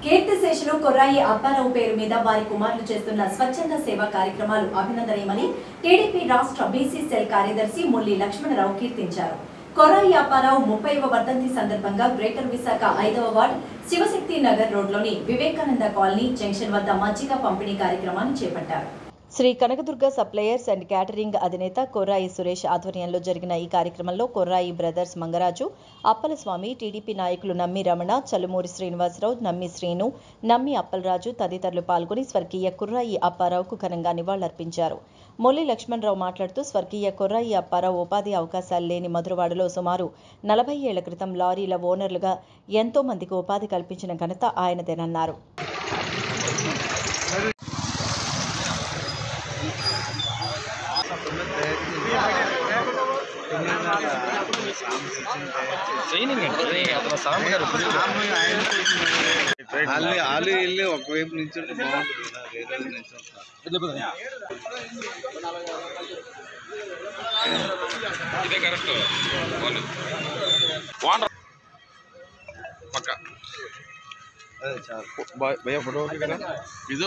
కీర్తిశేషులు కొర్రాయి అప్పారావు పేరు మీద వారి కుమారులు చేస్తున్న స్వచ్ఛంద సేవా కార్యక్రమాలు అభినందనీయమని టీడీపీ రాష్ట్ర బీసీ సెల్ కార్యదర్శి ముల్లి లక్ష్మణరావు కీర్తించారు కొర్రాయి అప్పారావు ముప్పైవ వర్ధంతి సందర్భంగా గ్రేటర్ విశాఖ ఐదవ వార్డ్ శివశక్తి నగర్ రోడ్లోని వివేకానంద కాలనీ జంక్షన్ వద్ద మజ్జిగ పంపిణీ కార్యక్రమాన్ని చేపట్టారు Shri Kanakadurga suppliers and catering అధినేత కొర్రాయి సురేష్ ఆధ్వర్యంలో జరిగిన ఈ కార్యక్రమంలో కొర్రాయి బ్రదర్స్ మంగరాజు అప్పలస్వామి టీడీపీ నాయకులు నమ్మి రమణ చలుమూరి శ్రీనివాసరావు నమ్మి శ్రీను నమ్మి అప్పలరాజు తదితరులు పాల్గొని స్వర్గీయ కుర్రాయి అప్పారావుకు ఘనంగా నివాళులర్పించారు మొల్లి లక్ష్మణరావు మాట్లాడుతూ స్వర్గీయ కొర్రాయి అప్పారావు ఉపాధి అవకాశాలు లేని మధురవాడలో సుమారు నలభై ఏళ్ల క్రితం లారీల ఓనర్లుగా ఎంతో మందికి ఉపాధి కల్పించిన ఘనత ఆయనదేనన్నారు ట్రైనింగ్ అండి అతను సామ్ గారు వాళ్ళు వాళ్ళు వెళ్ళి ఒకవైపు నుంచి ఉంటే బాగుంటుంది కదా వేరే నుంచి ఇదే కరెక్ట్ ఓనర్ పక్క అదే చాలు భయ ఫోటో ఓకే కదా ఇదో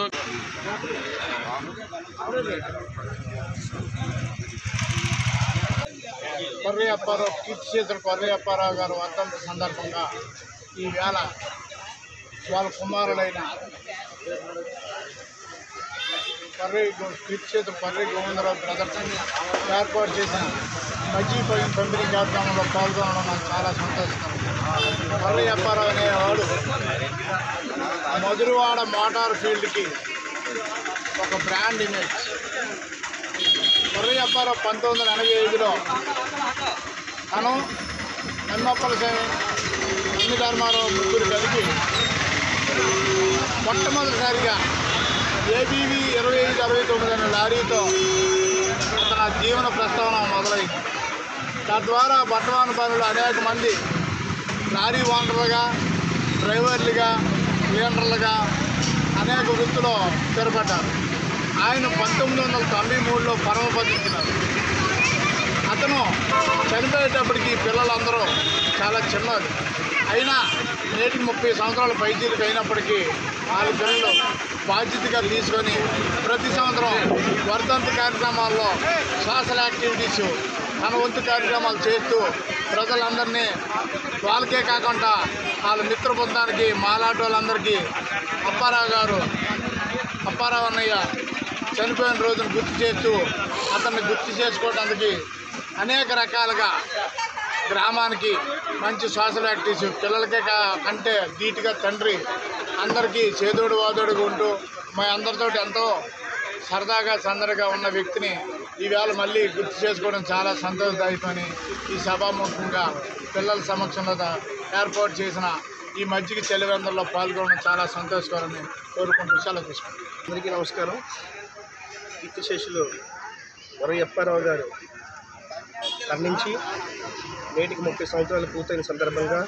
కొర్రి అప్పారావు కీర్తి చేతులు కొర్రి అప్పారావు గారు వర్ధంతి సందర్భంగా ఈ వేళ వాళ్ళ కుమారుడైన కర్రీ కీర్తి చేతులు కర్రీ గోవిందరావు బ్రదర్స్ ఏర్పాటు చేసిన మజ్జి పై పంపిణీ కార్యక్రమంలో పాల్గొనడం నాకు చాలా సంతోషకరం కర్రీ అప్పారావు అనేవాడు మధురవాడ మోటార్ ఫీల్డ్కి ఒక బ్రాండ్ ఇమేజ్ కొర్రి అప్పారావు పంతొమ్మిది వందల ఎనభై ఐదులో తను నమ్మప్పల స్వామి అన్ని ధర్మారావు ముగ్గురు కలిపి మొట్టమొదటిసారిగా ఏబీవీ ఇరవై ఐదు అరవై తొమ్మిది అనే లారీతో అతని ఆ జీవన ప్రస్తావన మొదలైంది తద్వారా బట్టవాన పనులు అనేక మంది లారీ ఓనర్లుగా డ్రైవర్లుగా క్లీనర్లుగా అనేక వృత్తిలో స్థిరపడ్డారు ఆయన పంతొమ్మిది వందల తొంభై మూడులో పరమపదించినారు అతను చనిపోయేటప్పటికి పిల్లలందరూ చాలా చిన్నది అయినా నేటికి ముప్పై సంవత్సరాల పైచీలకు అయినప్పటికీ వాళ్ళ పిల్లలు బాధ్యతగా తీసుకొని ప్రతి సంవత్సరం వర్ధంతి కార్యక్రమాల్లో సోషల్ యాక్టివిటీస్ తన వంతు కార్యక్రమాలు చేస్తూ ప్రజలందరినీ వాళ్ళకే కాకుండా వాళ్ళ మిత్ర బృందానికి మాలాంటి వాళ్ళందరికీ అప్పారావు గారు అప్పారావు అన్నయ్య చనిపోయిన రోజును గుర్తు చేస్తూ అతన్ని గుర్తు చేసుకోవడానికి అనేక రకాలుగా గ్రామానికి మంచి సోషల్ యాక్టివిటీస్ పిల్లలకే కా- కంటే ధీటుగా తండ్రి అందరికీ చేదోడు వాదోడుగా ఉంటూ మా అందరితో ఎంతో సరదాగా సందడిగా ఉన్న వ్యక్తిని ఈవేళ మళ్ళీ గుర్తు చేసుకోవడం చాలా సంతోషదాయకమని ఈ సభాముఖంగా పిల్లల సమక్షంలో ద- ఏర్పాటు చేసిన ఈ మజ్జిగ చెలివెందల్లో పాల్గొనడం చాలా సంతోషకరని కోరుకుంటూ సెలవు తీసుకుంటాం అందరికీ నమస్కారం కీర్తిశేషులు వరయ్య అప్పారావు గారు మరణించి నేటికి ముప్పై సంవత్సరాలు పూర్తయిన సందర్భంగా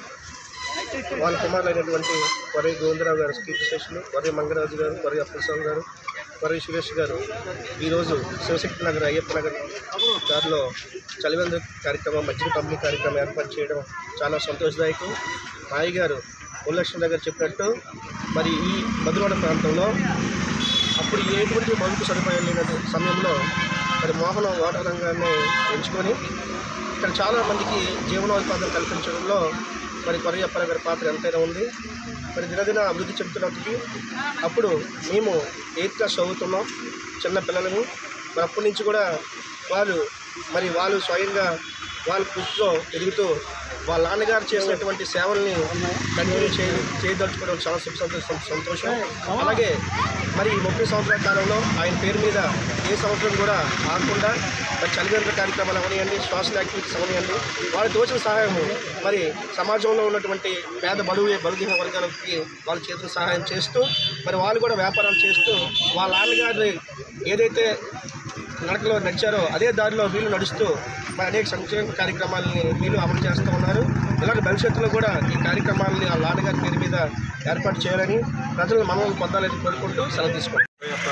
వాళ్ళ కుమారులైనటువంటి వరయ్య గోవిందరావు గారు కీర్తిశేషులు వరయ్య మంగరాజు గారు వరయ్య అప్పలస్వామి గారు వరయ్య సురేష్ గారు ఈరోజు శివశక్తి నగర్ అయ్యప్ప నగర్ దారిలో చలివంద కార్యక్రమం మజ్జిగ పంపిణీ కార్యక్రమం ఏర్పాటు చేయడం చాలా సంతోషదాయకం మాయ గారు ఉల్లక్ష్మి గారు చెప్పినట్టు మరి ఈ మధురవాడ ప్రాంతంలో అప్పుడు ఎటువంటి మౌలిక సదుపాయాలు లేని సమయంలో మరి మోహన వాటర్ రంగాన్ని ఎంచుకొని ఇక్కడ చాలా మందికి జీవనోపాధులు కల్పించడంలో మరి కొరయప్పల గారి పాత్ర ఎంతైనా ఉంది మరి దినదిన అభివృద్ధి చెందుతున్నప్పటికీ అప్పుడు మేము ఎయిత్ క్లాస్ చదువుతున్నాం చిన్న పిల్లలని మరి అప్పటి నుంచి కూడా వాళ్ళు మరి వాళ్ళు స్వయంగా వాళ్ళ కృషిలో ఎదుగుతూ వాళ్ళ నాన్నగారు చేసినటువంటి సేవల్ని కంటిన్యూ చేయ చేయదలుచుకోవడం చాలా సుఖ సంతోషం సంతోషం అలాగే మరి ఈ ముప్పై సంవత్సరాల కాలంలో ఆయన పేరు మీద ఏ సంవత్సరం కూడా ఆగకుండా మరి చలివేంద్ర కార్యక్రమాలు అవనియండి సోషల్ యాక్టివిటీస్ అవనియండి వాళ్ళు తోచిన సహాయము మరి సమాజంలో ఉన్నటువంటి పేద బడుగు బలుగిన వర్గాలకి వాళ్ళ చేతుల సహాయం చేస్తూ మరి వాళ్ళు కూడా వ్యాపారాలు చేస్తూ వాళ్ళ నాన్నగారి ఏదైతే నడకలో నడిచారో అదే దారిలో వీళ్ళు నడుస్తూ మరి అనేక సంక్షేమ కార్యక్రమాలని వీళ్ళు అమలు చేస్తూ ఉన్నారు ఇలాంటి భవిష్యత్తులో కూడా ఈ కార్యక్రమాలని ఆ నాన్నగారి పేరు మీద ఏర్పాటు చేయాలని ప్రజలు మనల్ని పొందాలని కోరుకుంటూ సెలవు తీసుకోండి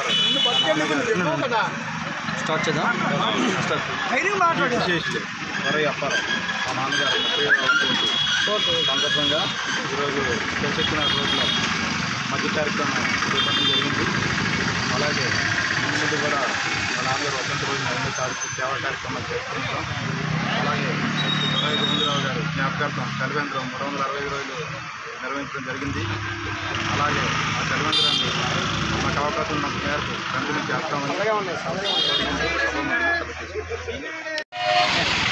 స్టార్ట్ చేద్దాం కీర్తిశేషులు వరయ్య అప్పారావు మా నాన్నగారు ముప్పై సందర్భంగా ఈరోజు శివశక్తినాథ రోజులో ఈ కార్యక్రమం చేపట్టడం జరిగింది అలాగే ముందు కూడా మా నాన్నగారు వసంత రోజు ఎన్నో కార్య- సేవా కార్యక్రమాలు చేస్తుంటాం అలాగే మురళీ గోవిందరావు గారు జ్ఞాపకార్థం చలివేంద్రం మూడు వందల అరవై ఐదు రోజులు నిర్వహించడం జరిగింది అలాగే ఆ చలివేంద్రాన్ని మాకు అవకాశం ఉన్నంత మేరకు కంటిన్యూ చేస్తామని